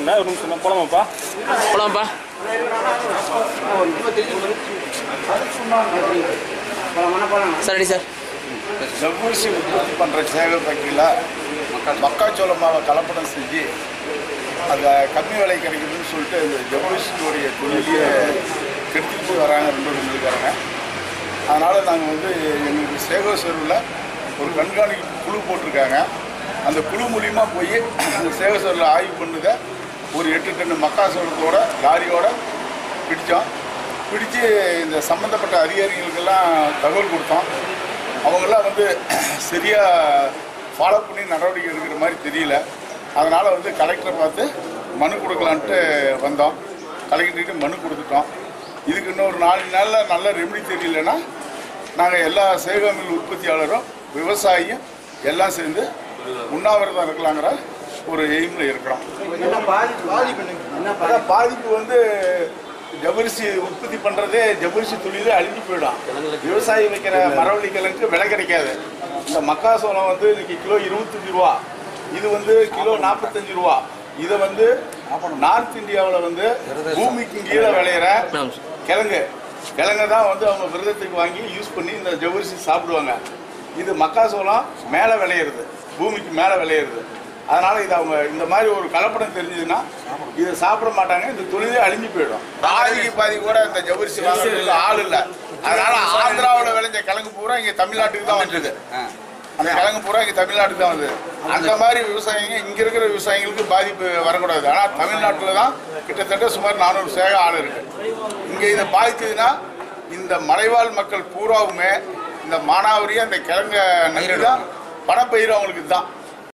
இருந்தேன் ஒரு நிமிஷம் தான் போலாமாப்பா போலாம்ப்பா சார் ரெடி சார் ஜவ்வரிசி உற்பத்தி பண்ணுற சேவை பக்கியில் மக்காச்சோள மாவை கலப்படம் செஞ்சு அதில் கம்மி விலை கிடைக்குதுன்னு சொல்லிட்டு இந்த ஜவ்வரிசியோடைய தொழிலையே கெடுத்துட்டு வராங்க ரெண்டு இருக்காங்க அதனால் நாங்கள் வந்து எங்களுக்கு சேகோசரில் ஒரு கண்காணிப்பு குழு போட்டிருக்காங்க அந்த குழு மூலியமாக போய் அந்த சேகோசரில் ஆய்வு பண்ணுத ஒரு எட்டு டன்னு மக்காச்சோளத்தோட லாரியோட பிடித்தோம் பிடிச்சு இந்த சம்மந்தப்பட்ட அதிகாரிகளுக்கெல்லாம் தகவல் கொடுத்தோம் அவங்கெல்லாம் வந்து சரியாக ஃபாலோ பண்ணி நடவடிக்கை எடுக்கிற மாதிரி தெரியல அதனால் வந்து கலெக்டரை பார்த்து மனு கொடுக்கலான்ட்டு வந்தோம் கலெக்டர்கிட்ட மனு கொடுத்துட்டோம் இதுக்கு இன்னொரு நாலு நாளில் நல்ல ரெமெடி தெரியலன்னா நாங்கள் எல்லா சேகமில் உற்பத்தியாளரும் விவசாயியும் எல்லாம் சேர்ந்து உண்ணாவிரதம் இருக்கலாங்கிற ஒரு எய்மில் இருக்கிறோம் அதான் பாதிப்பு வந்து ஜவ்வரிசி உற்பத்தி பண்றதே ஜவ்வரிசி தொழிலே அழிஞ்சு போயிடும் விவசாயி வைக்கிற மரவள்ளி கிழங்கு விலை கிடைக்காது இந்த மக்காசோளம் வந்து இன்னைக்கு கிலோ இருபத்தஞ்சு ரூபா இது வந்து கிலோ நாற்பத்தஞ்சு ரூபா இதை வந்து நார்த் இந்தியாவில் வந்து பூமிக்கு கீழே விளையிற கிழங்கு கிழங்கு தான் வந்து அவங்க விரதத்துக்கு வாங்கி யூஸ் பண்ணி இந்த ஜவ்வரிசி சாப்பிடுவாங்க இது மக்காசோளம் மேலே விளையிறது பூமிக்கு மேலே விளையிறது அதனால இது அவங்க இந்த மாதிரி ஒரு கலப்படம் தெரிஞ்சதுன்னா இதை சாப்பிட மாட்டாங்க இந்த தொழிலே அழிஞ்சு போயிடும் பாதிக்கு பாதி கூட இந்த ஜவ்வரிசி வாங்குறதுக்கு ஆள் இல்லை அதனால ஆந்திராவில் விளைஞ்ச கிழங்கு பூரா இங்க தமிழ்நாட்டுக்கு தான் வந்தது அந்த கிழங்கு பூரா இங்க தமிழ்நாட்டுக்கு தான் வந்தது அந்த மாதிரி விவசாயிங்க இங்க இருக்கிற விவசாயிகளுக்கு பாதிப்பு வரக்கூடாது ஆனா தமிழ்நாட்டில் தான் கிட்டத்தட்ட சுமார் நானூறு சேக ஆள் இருக்கு இங்க இதை பாதிச்சதுன்னா இந்த மலைவாழ் மக்கள் பூராவுமே இந்த மானாவரியா இந்த கிழங்க நம்பி தான் பணப்பயிர் அவங்களுக்கு தான்